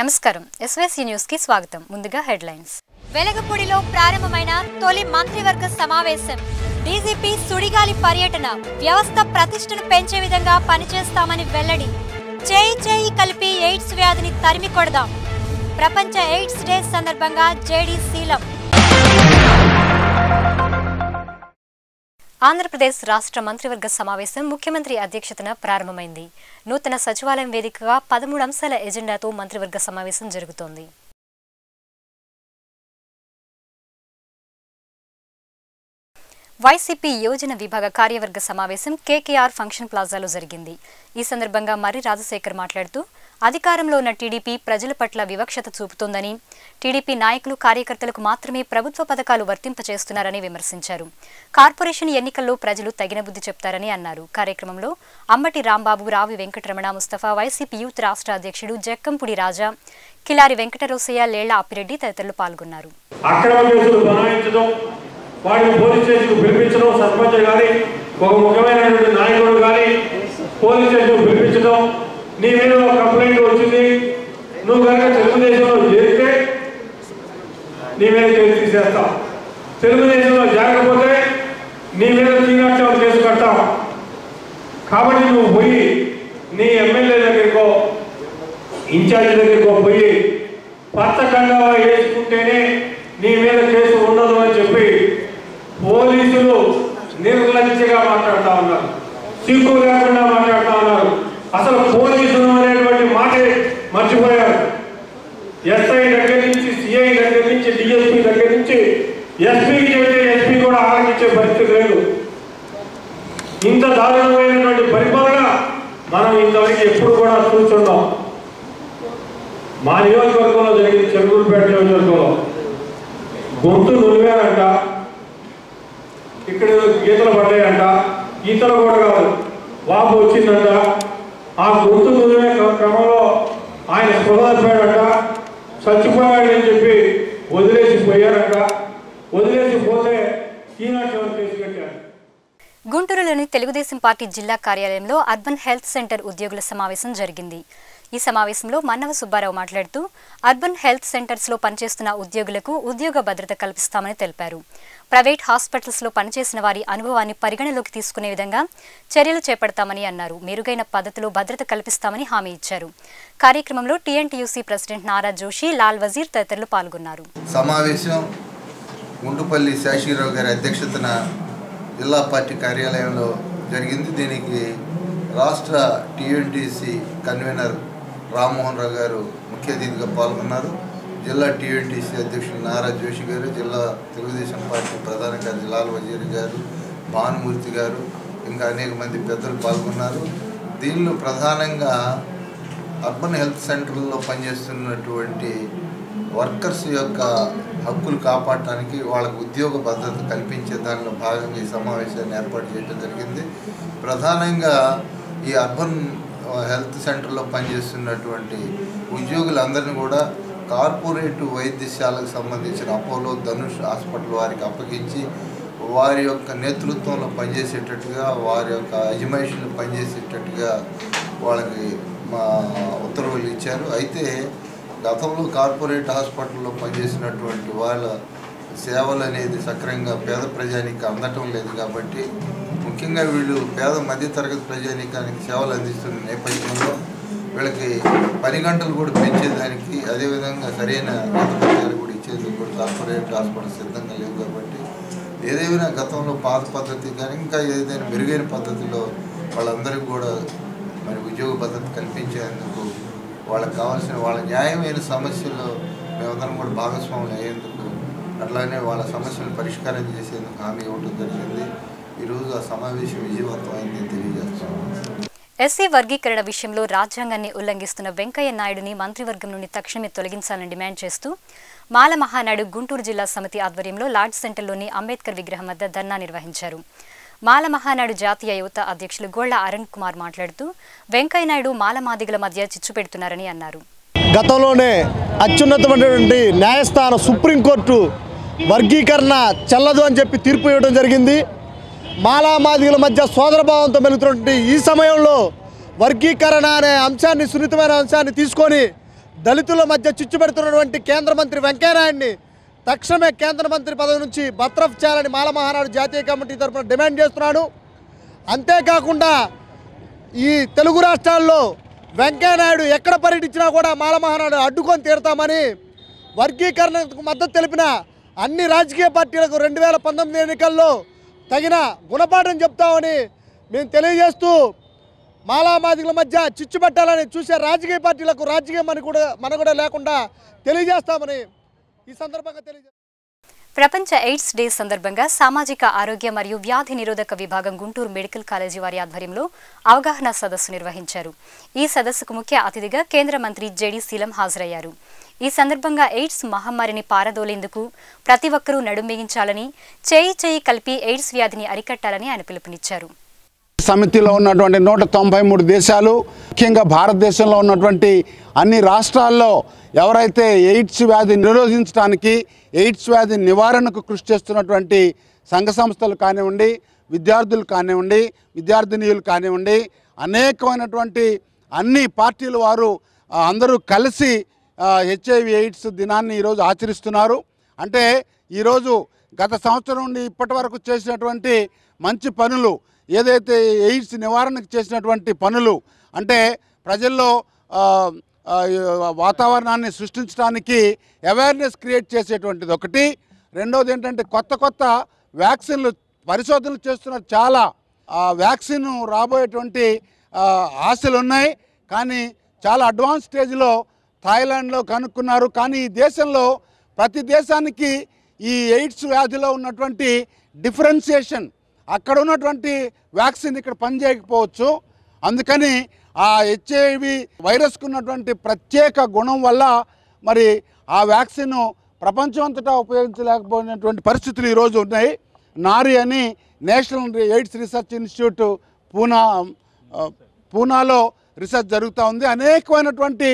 నమస్కారం SYC news కి స్వాగతం ముందుగా హెడ్లైన్స్ వెలగపూడిలో ప్రారంభమైన తొలి మంత్రివర్గ సమావేశం డీజీపీ సుడిగాలి పర్యటన వ్యవస్థ ప్రతిష్టను పెంచే విధంగా పనిచేస్తామని వెల్లడి చేయి చేయి కలిపి ఎయిడ్స్ వ్యాధిని తరిమి కొడదాం ప్రపంచ ఎయిడ్స్ డే సందర్భంగా జేడీ శీలం ఆంధ్రప్రదేశ్ రాష్ట్ర మంత్రివర్గ సమావేశం ముఖ్యమంత్రి అధ్యక్షతన ప్రారంభమైంది నూతన సచివాలయం వేదికగా పదమూడు అంశాల ఎజెండాతో మంత్రివర్గ సమావేశం జరుగుతోంది వైసీపీ యోజన విభాగ కార్యవర్గ సమావేశం కేకేఆర్ ఫంక్షన్ ప్లాజాలో జరిగింది ఈ సందర్భంగా మర్రి రాజశేఖర్ మాట్లాడుతూ అధికారంలో ఉన్న టీడీపీ ప్రజల పట్ల వివక్షత చూపుతోందని టీడీపీ నాయకులు కార్యకర్తలకు మాత్రమే ప్రభుత్వ పథకాలు వర్తింపచేస్తున్నారని విమర్శించారు కార్పొరేషన్ ఎన్నికల్లో ప్రజలు తగిన బుద్ధి చెప్తారని అన్నారు కార్యక్రమంలో అమ్మటి రాంబాబు రావి వెంకటరమణ ముస్తఫా వైసీపీ యూత్ రాష్ట్ర అధ్యక్షుడు జక్కంపుడి రాజా కిలారి వెంకటరోసయ్య లేళ్ల అప్పిరెడ్డి తదితరులు పాల్గొన్నారు అక్రమ కేసులు బనాయించడం వాటిని పోలీస్ స్టేషన్కు పిలిపించడం సర్పంచ్ కానీ ఒక ముఖ్యమైనటువంటి నాయకుడు కానీ పోలీస్ స్టేషన్కు పిలిపించడం నీ మీద ఒక కంప్లైంట్ వచ్చింది నువ్వు కనుక తెలుగుదేశంలో చేరితే నీ మీద కేసు తీసేస్తాం తెలుగుదేశంలో చేరకపోతే నీ మీద తీనాట్యం కేసు కడతాం కాబట్టి నువ్వు పోయి నీ ఎమ్మెల్యే దగ్గరికో ఇన్ఛార్జ్ దగ్గరికో పోయి పచ్చ కండవా వేసుకుంటేనే నీ మీద కేసు ఉండదు అని చెప్పి పోలీసులు నిర్లక్ష్యగా మాట్లాడుతూ ఉన్నారు సిగ్గు లేకుండా మాట్లాడుతూ ఉన్నారు అసలు పోలీసులు అనేటువంటి మాటే మర్చిపోయారు ఎస్ఐ దగ్గర నుంచి సిఐ దగ్గర నుంచి డిఎస్పీ దగ్గర నుంచి ఎస్పీకి చెబితే ఎస్పీ కూడా ఆలకించే పరిస్థితి లేదు ఇంత దారుణమైనటువంటి పరిపాలన మనం ఇంతవరకు ఎప్పుడు కూడా చూస్తున్నాం మా నియోజకవర్గంలో జరిగింది చెరుకులపేట నియోజకవర్గంలో గొంతు నులివారంట ఇక్కడ ఏదో గీతలు పడ్డాయంట గీతలు కూడా కాదు వాపు వచ్చిందంట ఆ గొంతు నులివే క్ర- క్రమంలో ఆయన స్పృహ తప్పాడంట చచ్చిపోయాడని చెప్పి వదిలేసి పోయారంట వదిలేసి పోతే ఈనాటి కేసు కట్టారు గుంటూరులోని తెలుగుదేశం పార్టీ జిల్లా కార్యాలయంలో అర్బన్ హెల్త్ సెంటర్ ఉద్యోగుల సమావేశం జరిగింది ఈ సమావేశంలో మన్నవ సుబ్బారావు మాట్లాడుతూ అర్బన్ హెల్త్ సెంటర్స్లో పనిచేస్తున్న ఉద్యోగులకు ఉద్యోగ భద్రత కల్పిస్తామని తెలిపారు ప్రైవేట్ హాస్పిటల్స్లో పనిచేసిన వారి అనుభవాన్ని పరిగణలోకి తీసుకునే విధంగా చర్యలు చేపడతామని అన్నారు మెరుగైన పద్ధతిలో భద్రత కల్పిస్తామని హామీ ఇచ్చారు కార్యక్రమంలో టీఎన్టీయూసీ ప్రెసిడెంట్ నారా జోషి లాల్ వజీర్ తదితరులు పాల్గొన్నారు సమావేశం గుంటుపల్లి శేషగిరావు గారి అధ్యక్షతన జిల్లా పార్టీ కార్యాలయంలో జరిగింది దీనికి రాష్ట్ర టీఎన్టీసీ కన్వీనర్ రామ్మోహన్ రావు గారు ముఖ్య అతిథిగా పాల్గొన్నారు జిల్లా టీఎన్టీసీ అధ్యక్షులు నారా జోషి గారు జిల్లా తెలుగుదేశం పార్టీ ప్రధాన కార్యదర్శి లాల్ వజీర్ గారు భానుమూర్తి గారు ఇంకా అనేక మంది పెద్దలు పాల్గొన్నారు దీనిలో ప్రధానంగా అర్బన్ హెల్త్ సెంటర్లో పనిచేస్తున్నటువంటి వర్కర్స్ యొక్క హక్కులు కాపాడటానికి వాళ్ళకు ఉద్యోగ భద్రత కల్పించే దానిలో భాగంగా ఈ సమావేశాన్ని ఏర్పాటు చేయడం జరిగింది ప్రధానంగా ఈ అర్బన్ హెల్త్ సెంటర్లో పనిచేస్తున్నటువంటి ఉద్యోగులందరినీ కూడా కార్పొరేట్ వైద్యశాలకు సంబంధించిన అపోలో ధనుష్ హాస్పిటల్ వారికి అప్పగించి వారి యొక్క నేతృత్వంలో పనిచేసేటట్టుగా వారి యొక్క అజమాయిషీలు పనిచేసేటట్టుగా వాళ్ళకి మా ఉత్తర్వులు ఇచ్చారు అయితే గతంలో కార్పొరేట్ హాస్పిటల్లో పనిచేసినటువంటి వాళ్ళ సేవలు అనేది సక్రమంగా పేద ప్రజానికి అందటం లేదు కాబట్టి ముఖ్యంగా వీళ్ళు పేద మధ్యతరగతి ప్రజానికానికి సేవలు అందిస్తున్న నేపథ్యంలో వీళ్ళకి పని గంటలు కూడా పెంచేదానికి అదేవిధంగా సరైన వేతనాలు కూడా ఇచ్చేందుకు కూడా కార్పొరేట్ హాస్పిటల్ సిద్ధంగా లేవు కాబట్టి ఏదైనా గతంలో పాత పద్ధతి కానీ ఇంకా ఏదైనా మెరుగైన పద్ధతిలో వాళ్ళందరికీ కూడా మరి ఉద్యోగ భద్రత కల్పించేందుకు వాళ్ళకి కావాల్సిన వాళ్ళ న్యాయమైన సమస్యల్లో మేమందరం కూడా భాగస్వాములు అయ్యేందుకు అట్లానే వాళ్ళ సమస్యలను పరిష్కారం చేసేందుకు హామీ ఇవ్వడం జరిగింది ఈరోజు ఆ సమావేశం విజయవంతం అయిందని తెలియజేస్తున్నాను ఎస్సీ వర్గీకరణ విషయంలో రాజ్యాంగాన్ని ఉల్లంఘిస్తున్న వెంకయ్య నాయుడుని మంత్రివర్గం నుండి తక్షణమే తొలగించాలని డిమాండ్ చేస్తూ మాల మహానాడు గుంటూరు జిల్లా సమితి ఆధ్వర్యంలో లార్డ్ సెంటర్లోని అంబేద్కర్ విగ్రహం వద్ద ధర్నా నిర్వహించారు మాల మహానాడు జాతీయ యువత అధ్యక్షులు గోళ్ల అరుణ్ కుమార్ మాట్లాడుతూ వెంకయ్య నాయుడు మాల మాదిగల మధ్య చిచ్చు పెడుతున్నారని అన్నారు గతంలోనే అత్యున్నతమైనటువంటి న్యాయస్థానం సుప్రీంకోర్టు వర్గీకరణ చెల్లదు అని చెప్పి తీర్పు ఇవ్వడం జరిగింది మాలామాదిగల మధ్య సోదరభావంతో మెలుగుతున్నటువంటి ఈ సమయంలో వర్గీకరణ అనే అంశాన్ని సున్నితమైన అంశాన్ని తీసుకొని దళితుల మధ్య చిచ్చు పెడుతున్నటువంటి కేంద్ర మంత్రి వెంకయ్యనాయుడిని తక్షణమే కేంద్ర మంత్రి పదవి నుంచి బర్తరఫ్ చేయాలని మాల మహానాడు జాతీయ కమిటీ తరఫున డిమాండ్ చేస్తున్నాడు అంతేకాకుండా ఈ తెలుగు రాష్ట్రాల్లో వెంకయ్యనాయుడు ఎక్కడ పర్యటించినా కూడా మాల మహానాడు అడ్డుకొని తీరుతామని వర్గీకరణకు మద్దతు తెలిపిన అన్ని రాజకీయ పార్టీలకు రెండు వేల పంతొమ్మిది ఎన్నికల్లో తగిన గుణపాఠం చెప్తామని మేము తెలియజేస్తూ మాలామాదిగల మధ్య చిచ్చు పెట్టాలని చూసే రాజకీయ పార్టీలకు రాజకీయ మన కూడా మన కూడా లేకుండా తెలియజేస్తామని ఈ సందర్భంగా తెలియజేస్తాం ప్రపంచ ఎయిడ్స్ డే సందర్భంగా సామాజిక ఆరోగ్య మరియు వ్యాధి నిరోధక విభాగం గుంటూరు మెడికల్ కాలేజీ వారి ఆధ్వర్యంలో అవగాహన సదస్సు నిర్వహించారు ఈ సదస్సుకు ముఖ్య అతిథిగా కేంద్ర మంత్రి జేడీ శీలం హాజరయ్యారు ఈ సందర్భంగా ఎయిడ్స్ మహమ్మారిని పారదోలేందుకు ప్రతి ఒక్కరూ నడుంబిగించాలని చేయి చేయి కలిపి ఎయిడ్స్ వ్యాధిని అరికట్టాలని ఆయన పిలుపునిచ్చారు సమితిలో ఉన్నటువంటి నూట తొంభై మూడు దేశాలు ముఖ్యంగా భారతదేశంలో ఉన్నటువంటి అన్ని రాష్ట్రాల్లో ఎవరైతే ఎయిడ్స్ వ్యాధి నిరోధించడానికి ఎయిడ్స్ వ్యాధి నివారణకు కృషి చేస్తున్నటువంటి సంఘ సంస్థలు కానివ్వండి విద్యార్థులు కానివ్వండి విద్యార్థినీయులు కానివ్వండి అనేకమైనటువంటి అన్ని పార్టీల వారు ఆ, అందరూ కలిసి హెచ్ఐవి ఎయిడ్స్ దినాన్ని ఈరోజు ఆచరిస్తున్నారు అంటే ఈరోజు గత సంవత్సరం నుండి ఇప్పటి వరకు చేసినటువంటి మంచి పనులు ఏదైతే ఎయిడ్స్ నివారణకు చేసినటువంటి పనులు అంటే ప్రజల్లో ఆ, ఆ, వాతావరణాన్ని సృష్టించడానికి అవేర్నెస్ క్రియేట్ చేసేటువంటిది ఒకటి రెండోది ఏంటంటే కొత్త కొత్త వ్యాక్సిన్లు పరిశోధనలు చేస్తున్నారు చాలా ఆ వ్యాక్సిన్ రాబోయేటువంటి ఆ, ఆశలు ఉన్నాయి కానీ చాలా అడ్వాన్స్ స్టేజ్లో థాయిలాండ్లో కనుక్కున్నారు కానీ ఈ దేశంలో ప్రతి దేశానికి ఈ ఎయిడ్స్ వ్యాధిలో ఉన్నటువంటి డిఫరెన్సియేషన్ అక్కడ ఉన్నటువంటి వ్యాక్సిన్ ఇక్కడ పనిచేయకపోవచ్చు అందుకని ఆ హెచ్ఐవి వైరస్కు ఉన్నటువంటి ప్రత్యేక గుణం వల్ల మరి ఆ వ్యాక్సిన్ ప్రపంచం అంతటా ఉపయోగించలేకపోయినటువంటి పరిస్థితులు ఈరోజు ఉన్నాయి నారి అని national AIDS research institute Poona ఆ, పూనాలో రీసెర్చ్ జరుగుతూ ఉంది అనేకమైనటువంటి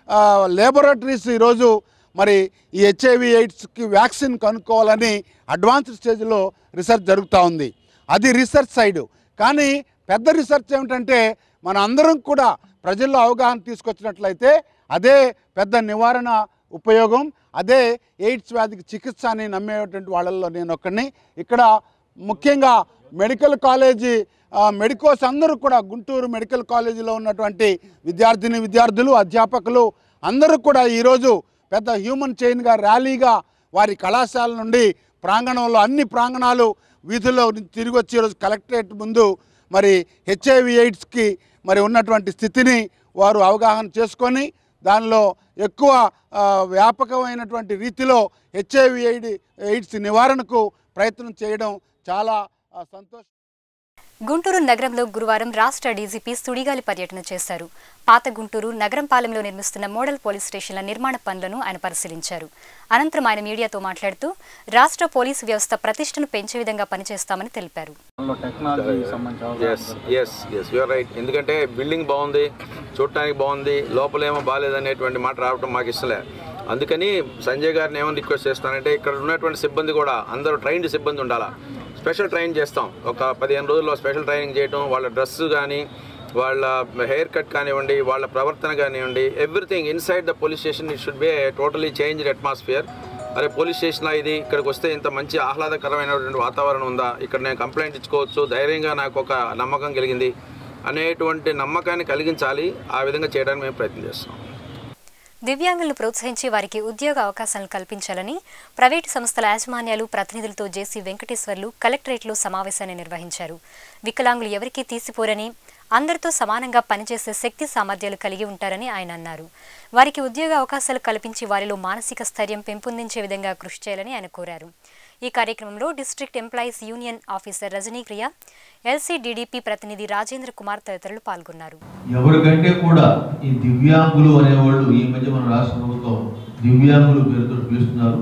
లేబొరేటరీస్ ఈరోజు మరి ఈ హెచ్ఐవి ఎయిడ్స్కి వ్యాక్సిన్ కనుక్కోవాలని అడ్వాన్స్డ్ స్టేజ్లో రీసెర్చ్ జరుగుతూ ఉంది అది రీసెర్చ్ సైడు కానీ పెద్ద రీసెర్చ్ ఏమిటంటే మన అందరం కూడా ప్రజల్లో అవగాహన తీసుకొచ్చినట్లయితే అదే పెద్ద నివారణ ఉపయోగం అదే ఎయిడ్స్ వ్యాధికి చికిత్స అని నమ్మేటువంటి వాళ్ళల్లో నేను ఒక్కడిని ఇక్కడ ముఖ్యంగా మెడికల్ కాలేజీ ఆ, మెడికోస్ అందరూ కూడా గుంటూరు మెడికల్ కాలేజీలో ఉన్నటువంటి విద్యార్థిని విద్యార్థులు అధ్యాపకులు అందరూ కూడా ఈరోజు పెద్ద హ్యూమన్ చైన్గా ర్యాలీగా వారి కళాశాల నుండి ప్రాంగణంలో అన్ని ప్రాంగణాలు వీధుల్లో నుంచి తిరిగి వచ్చి ఈరోజు కలెక్టరేట్ ముందు మరి హెచ్ఐవి ఎయిడ్స్కి మరి ఉన్నటువంటి స్థితిని వారు అవగాహన చేసుకొని దానిలో ఎక్కువ ఆ, వ్యాపకమైనటువంటి రీతిలో హెచ్ఐవి ఎయిడ్ ఎయిడ్స్ నివారణకు ప్రయత్నం చేయడం చాలా ఆ, సంతోషం గుంటూరు నగరంలో గురువారం రాష్ట్ర డీజీపీ సుడిగాలి పర్యటన చేశారు పాత గుంటూరు నగరంపాలెంలో నిర్మిస్తున్న మోడల్ పోలీస్ స్టేషన్ల నిర్మాణ పనులను ఆయన పరిశీలించారు అనంతరం ఆయన మీడియాతో మాట్లాడుతూ రాష్ట్ర పోలీసు వ్యవస్థ ప్రతిష్టను పెంచే విధంగా పనిచేస్తామని తెలిపారు టెక్నాలజీ సంబంధించిన yes yes yes you're right ఎందుకంటే బిల్డింగ్ బాగుంది చూడటానికి బాగుంది లోపలేమో బాగాలేదనేటువంటి మాట రావడం మాకు ఇష్టలే అందుకని సంజయ్ గారిని ఏమని రిక్వెస్ట్ చేస్తానంటే ఇక్కడ ఉన్నటువంటి సిబ్బంది కూడా అందరూ ట్రైన్డ్ సిబ్బంది ఉండాలా స్పెషల్ ట్రైన్ చేస్తాం ఒక పదిహేను రోజుల్లో స్పెషల్ ట్రైనింగ్ చేయటం వాళ్ళ డ్రెస్ కానీ వాళ్ళ హెయిర్ కట్ కానివ్వండి వాళ్ళ ప్రవర్తన కానివ్వండి everything inside the police station it should be totally changed atmosphere అరే పోలీస్ స్టేషన్ ఇది ఇక్కడికి వస్తే ఇంత మంచి ఆహ్లాదకరమైనటువంటి వాతావరణం ఉందా ఇక్కడ నేను కంప్లైంట్ ఇచ్చుకోవచ్చు ధైర్యంగా నాకు ఒక నమ్మకం కలిగింది అనేటువంటి నమ్మకాన్ని కలిగించాలి ఆ విధంగా చేయడానికి మేము ప్రయత్నం చేస్తున్నాం దివ్యాంగులను ప్రోత్సహించి వారికి ఉద్యోగ అవకాశాలను కల్పించాలని ప్రైవేటు సంస్థల యాజమాన్యాలు ప్రతినిధులతో జేసీ వెంకటేశ్వర్లు కలెక్టరేట్లో సమావేశాన్ని నిర్వహించారు వికలాంగులు ఎవరికీ తీసిపోరని అందరితో సమానంగా పనిచేసే శక్తి సామర్థ్యాలు కలిగి ఉంటారని ఆయన అన్నారు వారికి ఉద్యోగ అవకాశాలు కల్పించి వారిలో మానసిక స్థైర్యం పెంపొందించే విధంగా కృషి చేయాలని ఆయన కోరారు ఈ కార్యక్రమంలో డిస్ట్రిక్ట్ ఎంప్లాయీస్ యూనియన్ ఆఫీసర్ రజనీక్రియ ఎల్సీడీడీపీ ప్రతినిధి రాజేంద్ర కుమార్ తదితరులు పాల్గొన్నారు ఎవరికంటే కూడా ఈ దివ్యాంగులు అనేవాళ్ళు ఈ మధ్య మన రాష్ట్ర ప్రభుత్వం దివ్యాంగులు పేరుతో పిలుస్తున్నారు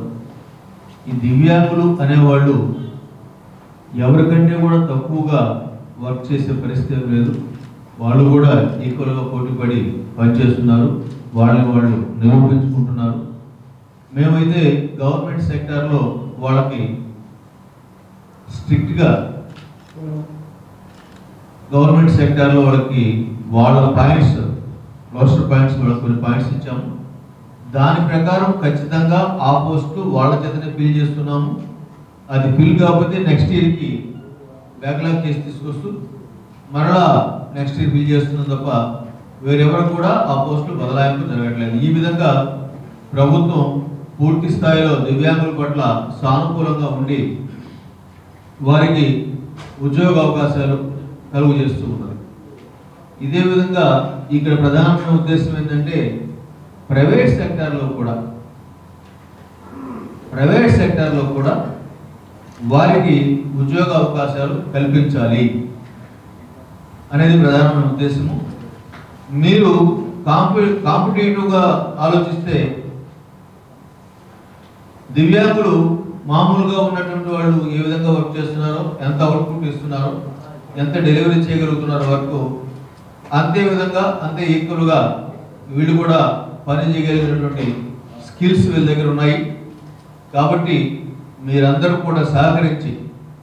ఈ దివ్యాంగులు అనేవాళ్ళు ఎవరికంటే కూడా తక్కువగా వర్క్ చేసే పరిస్థితి ఏం లేదు వాళ్ళు కూడా ఈక్వల్గా పోటీపడి పనిచేస్తున్నారు వాళ్ళని వాళ్ళు నిరూపించుకుంటున్నారు మేమైతే గవర్నమెంట్ సెక్టార్లో వాళ్ళకి స్ట్రిక్ట్గా గవర్నమెంట్ సెక్టార్లో వాళ్ళకి వాళ్ళ పాయింట్స్ రోస్టర్ పాయింట్స్ వాళ్ళకి కొన్ని పాయింట్స్ ఇచ్చాము దాని ప్రకారం ఖచ్చితంగా ఆ పోస్టు వాళ్ళ చేతనే ఫిల్ చేస్తున్నాము అది ఫిల్ కాకపోతే నెక్స్ట్ ఇయర్కి బ్యాక్లాగ్ చేసి తీసుకొస్తూ మరలా నెక్స్ట్ ఇయర్ ఫిల్ చేస్తున్నాం తప్ప వేరెవరు కూడా ఆ పోస్టులు బదలాయింపు జరగట్లేదు ఈ విధంగా ప్రభుత్వం పూర్తి స్థాయిలో దివ్యాంగుల పట్ల సానుకూలంగా ఉండి వారికి ఉద్యోగ అవకాశాలు కలుగు చేస్తూ ఉన్నారు ఇదే విధంగా ఇక్కడ ప్రధానమైన ఉద్దేశం ఏంటంటే ప్రైవేట్ సెక్టార్లో కూడా ప్రైవేట్ సెక్టార్లో కూడా వారికి ఉద్యోగ అవకాశాలు కల్పించాలి అనేది ప్రధానమైన ఉద్దేశము మీరు కాంపి కాంపిటేటివ్గా ఆలోచిస్తే దివ్యాంగులు మామూలుగా ఉన్నటువంటి వాళ్ళు ఏ విధంగా వర్క్ చేస్తున్నారో ఎంత అవుట్పుట్ ఇస్తున్నారో ఎంత డెలివరీ చేయగలుగుతున్నారో వరకు అంతే విధంగా అంతే ఈక్వల్గా వీళ్ళు కూడా పని చేయగలిగినటువంటి స్కిల్స్ వీళ్ళ దగ్గర ఉన్నాయి కాబట్టి మీరందరూ కూడా సహకరించి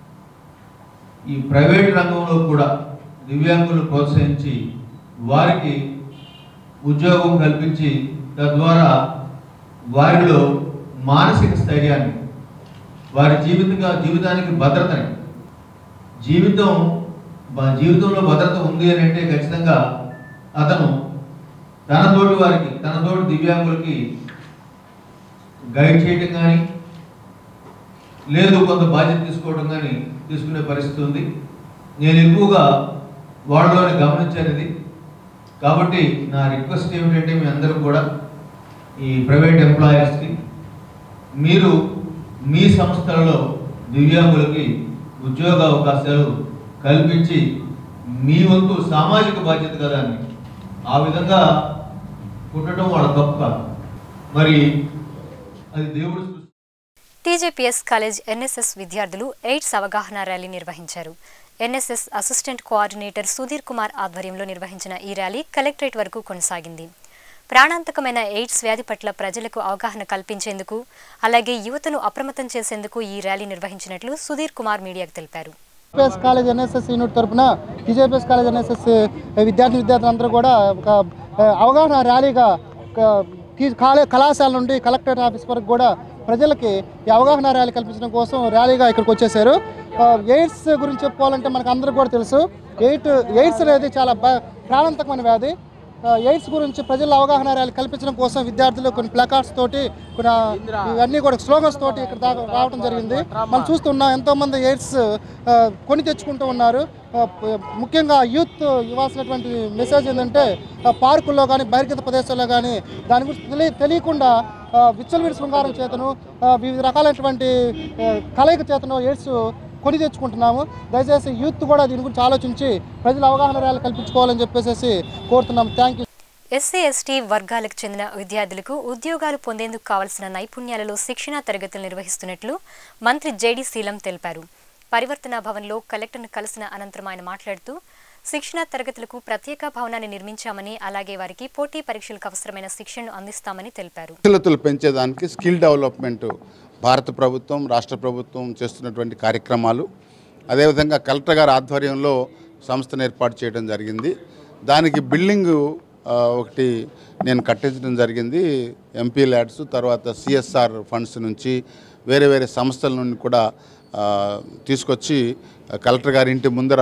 ఈ ప్రైవేట్ రంగంలో కూడా దివ్యాంగులు ప్రోత్సహించి వారికి ఉద్యోగం కల్పించి తద్వారా వారిలో మానసిక స్థైర్యాన్ని వారి జీవితంగా జీవితానికి భద్రతని జీవితం బ- జీవితంలో భద్రత ఉంది అని అంటే ఖచ్చితంగా అతను తన తోటి వారికి తన తోటి దివ్యాంగులకి గైడ్ చేయటం కానీ లేదు కొంత బాధ్యత తీసుకోవడం కానీ తీసుకునే పరిస్థితి ఉంది నేను ఎక్కువగా వాళ్ళలోని గమనించాను ఇది కాబట్టి నా రిక్వెస్ట్ ఏమిటంటే మీ అందరూ కూడా ఈ ప్రైవేట్ ఎంప్లాయర్స్కి మీరు మీ సంస్థలలో దివ్యాంగులకి ఉద్యోగ అవకాశాలు కల్పించి మీ వంతు సామాజిక బాధ్యత కదా అని ఆ విధంగా పుట్టడం వాళ్ళ తప్పు కాదు మరి అది దేవుడు సృష్టి టీజేపీఎస్ కాలేజ్ ఎన్ఎస్ఎస్ విద్యార్థులు ఎయిడ్స్ అవగాహన ర్యాలీ నిర్వహించారు NSS assistant coordinator Sudheer Kumar ఆధ్వర్యంలో నిర్వహించిన ఈ ర్యాలీ కలెక్టరేట్ వరకు కొనసాగింది ప్రాణాంతకమైన ఎయిడ్స్ వ్యాధి పట్ల ప్రజలకు అవగాహన కల్పించేందుకు అలాగే యువతను అప్రమత్తం చేసేందుకు ఈ ర్యాలీ నిర్వహించినట్లు సుధీర్ కుమార్ మీడియాకు తెలిపారు టీజేపీఎస్ కాలేజ్ ఎన్ఎస్ఎస్ యూనిట్ తరపున టీజేపీఎస్ కాలేజ్ ఎన్ఎస్ఎస్ విద్యార్థి విద్యార్థులందరూ కూడా ఒక ఆ, అవగాహన ర్యాలీగా ఒక టీ- కాలే కళాశాల నుండి కలెక్టరేట్ ఆఫీస్ వరకు కూడా ప్రజలకి ఈ అవగాహన ర్యాలీ కల్పించడం కోసం ర్యాలీగా ఇక్కడికి వచ్చేసారు ఆ, ఎయిడ్స్ గురించి చెప్పుకోవాలంటే మనకు అందరికీ కూడా తెలుసు ఎయిట్ ఎయిడ్స్ అనేది చాలా బ- ప్రాణాంతకమైన వ్యాధి ఆ, ఎయిడ్స్ గురించి ప్రజల అవగాహన ర్యాలీ కల్పించడం కోసం విద్యార్థులు కొన్ని ప్లకార్డ్స్ తోటి కొన్ని ఇవన్నీ కూడా స్లోగన్స్ తోటి ఇక్కడ దాకా రావడం జరిగింది మనం చూస్తున్నాం ఎంతోమంది ఎయిడ్స్ ఆ, కొని తెచ్చుకుంటూ ఉన్నారు ఆ, ప- ముఖ్యంగా యూత్ ఇవ్వాల్సినటువంటి మెసేజ్ ఏంటంటే ఆ, పార్కుల్లో కానీ బహిర్గత ప్రదేశాల్లో కానీ దాని గురించి తెలియ తెలియకుండా ఆ, విచ్చలవిడి శృంగారం చేతను ఆ, వివిధ రకాలైనటువంటి ఆ, కలయిక చేతను ఎయిడ్స్ కొని తెచ్చుకుంటున్నాము దయచేసి యూత్ కూడా దీని గురించి ఆలోచించి ప్రజల అవగాహన ర్యాలీ కల్పించుకోవాలని చెప్పేసి కోరుతున్నాం థ్యాంక్ యూ ఎస్సీ ఎస్టీ వర్గాలకు చెందిన విద్యార్థులకు ఉద్యోగాలు పొందేందుకు కావలసిన నైపుణ్యాలలో శిక్షణా తరగతులు నిర్వహిస్తున్నట్లు మంత్రి జేడీ శీలం తెలిపారు పరివర్తన భవన్లో కలెక్టర్ను కలిసిన అనంతరం ఆయన మాట్లాడుతూ శిక్షణా తరగతులకు ప్రత్యేక భవనాన్ని నిర్మించామని అలాగే వారికి పోటీ పరీక్షలకు అవసరమైన శిక్షణను అందిస్తామని తెలిపారు కుశలతలు పెంచేదానికి స్కిల్ డెవలప్మెంట్ భారత ప్రభుత్వం రాష్ట్ర ప్రభుత్వం చేస్తున్నటువంటి కార్యక్రమాలు అదేవిధంగా కలెక్టర్ గారి ఆధ్వర్యంలో సంస్థను ఏర్పాటు చేయడం జరిగింది దానికి బిల్డింగ్ ఒకటి నేను కట్టించడం జరిగింది ఎంపీ ల్యాడ్స్ తర్వాత సిఎస్ఆర్ ఫండ్స్ నుంచి వేరే వేరే సంస్థల నుండి కూడా ఆ, తీసుకొచ్చి కలెక్టర్ గారి ఇంటి ముందర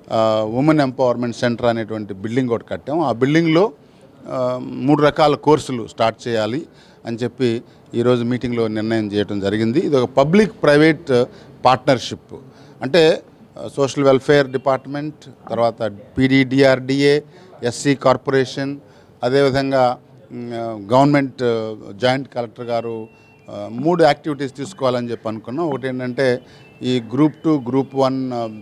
ఉమెన్ ఎంపవర్మెంట్ సెంటర్ అనేటువంటి బిల్డింగ్ ఒకటి కట్టాం ఆ బిల్డింగ్లో ఆ, మూడు రకాల కోర్సులు స్టార్ట్ చేయాలి అని చెప్పి ఈరోజు మీటింగ్లో నిర్ణయం చేయడం జరిగింది ఇది ఒక పబ్లిక్ ప్రైవేట్ పార్ట్నర్షిప్ అంటే సోషల్ వెల్ఫేర్ డిపార్ట్మెంట్ తర్వాత పీడీడిఆర్డిఏ ఎస్సీ కార్పొరేషన్ అదేవిధంగా మ్, గవర్నమెంట్ జాయింట్ కలెక్టర్ గారు ఆ, మూడు యాక్టివిటీస్ తీసుకోవాలని చెప్పి అనుకున్నాం ఒకటి ఏంటంటే ఈ group two group one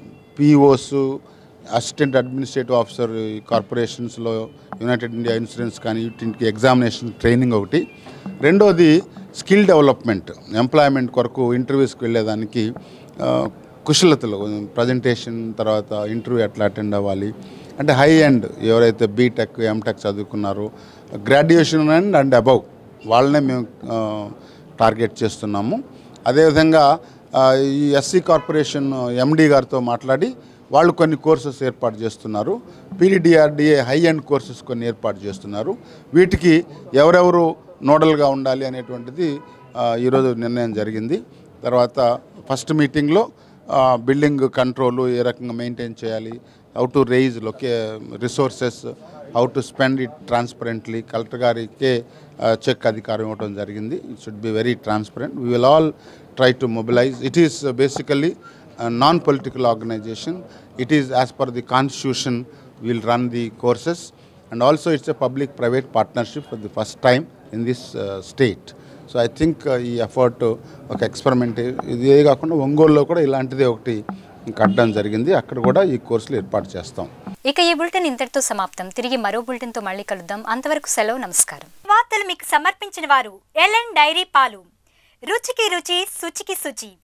POs assistant administrative officer ఈ కార్పొరేషన్స్లో యునైటెడ్ ఇండియా ఇన్సూరెన్స్ కానీ వీటికి ఎగ్జామినేషన్ ట్రైనింగ్ ఒకటి రెండోది స్కిల్ డెవలప్మెంట్ ఎంప్లాయ్మెంట్ కొరకు ఇంటర్వ్యూస్కి వెళ్ళేదానికి ఆ, కుశలతలు ప్రజెంటేషన్ తర్వాత ఇంటర్వ్యూ ఎట్లా అటెండ్ అవ్వాలి అంటే హై ఎండ్ ఎవరైతే బీటెక్ ఎంటెక్ చదువుకున్నారో గ్రాడ్యుయేషన్ అండ్ అండ్ అబవ్ వాళ్ళనే మేము ఆ, టార్గెట్ చేస్తున్నాము అదేవిధంగా ఆ, ఈ ఎస్సీ కార్పొరేషన్ ఎండి గారితో మాట్లాడి వాళ్ళు కొన్ని కోర్సెస్ ఏర్పాటు చేస్తున్నారు పీడీడిఆర్డిఏ హై ఎండ్ కోర్సెస్ కొన్ని ఏర్పాటు చేస్తున్నారు వీటికి ఎవరెవరు నోడల్గా ఉండాలి అనేటువంటిది ఆ, ఈరోజు నిర్ణయం జరిగింది తర్వాత ఫస్ట్ మీటింగ్లో బిల్డింగ్ కంట్రోల్ ఏ రకంగా మెయింటైన్ చేయాలి how to raise local resources how to spend it transparently collector గారికే చెక్ అధికారం ఇవ్వడం జరిగింది it should be very transparent we will all try to mobilise it is basically non political organisation it is as per the constitution will run the courses and also it's a public private partnership for the first time in this state so I think ఈ effort ఒక experiment ఇదే కాకుండా ఒంగోలులో కూడా ఇలాంటిదే ఒకటి కట్టడం జరిగింది అక్కడ కూడా ఈ కోర్సులు ఏర్పాటు చేస్తాం ఇక ఈ బులెటిన్ ఇంతటితో సమాప్తం తిరిగి మరో బులెటిన్తో మళ్ళీ కలుద్దాం అంతవరకు సెలవు నమస్కారం వార్తలు మీకు సమర్పించిన వారు ఎల్ఎన్ డైరీ పాలు రుచికి రుచి శుచికి శుచి